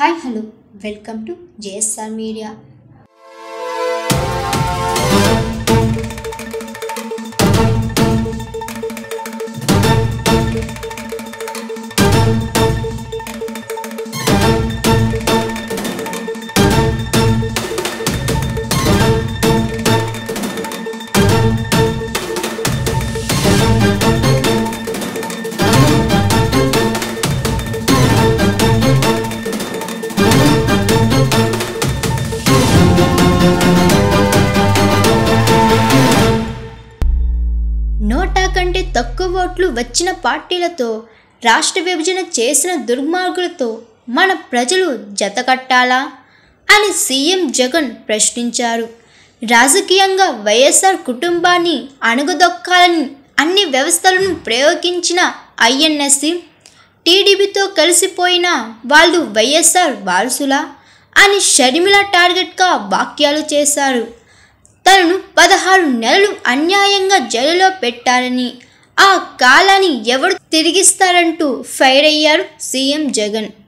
hi hello welcome to JSR media NOTA కంటే తక్కువ ఓట్లు వచ్చిన పార్టీలతో రాష్ట్ర విభజన చేసిన దుర్మార్గులతో మన ప్రజలు జతకట్టాలా అని సీఎం జగన్ ప్రశ్నించారు రాజకీయంగా వైఎస్ఆర్ కుటుంబాన్ని అణగదొక్కాలని అన్ని వ్యవస్థలను ప్రయోగించిన ఐఎన్ఎస్సి టీడీపీతో కలిసిపోయిన వాళ్ళు వైఎస్ఆర్ వారసులా అని షర్మిల టార్గెట్గా వ్యాఖ్యలు చేశారు తనను పదహారు నెలలు అన్యాయంగా జైలులో పెట్టారని ఆ కాలాన్ని ఎవరు తిరిగిస్తారంటూ ఫైర్ అయ్యారు సీఎం జగన్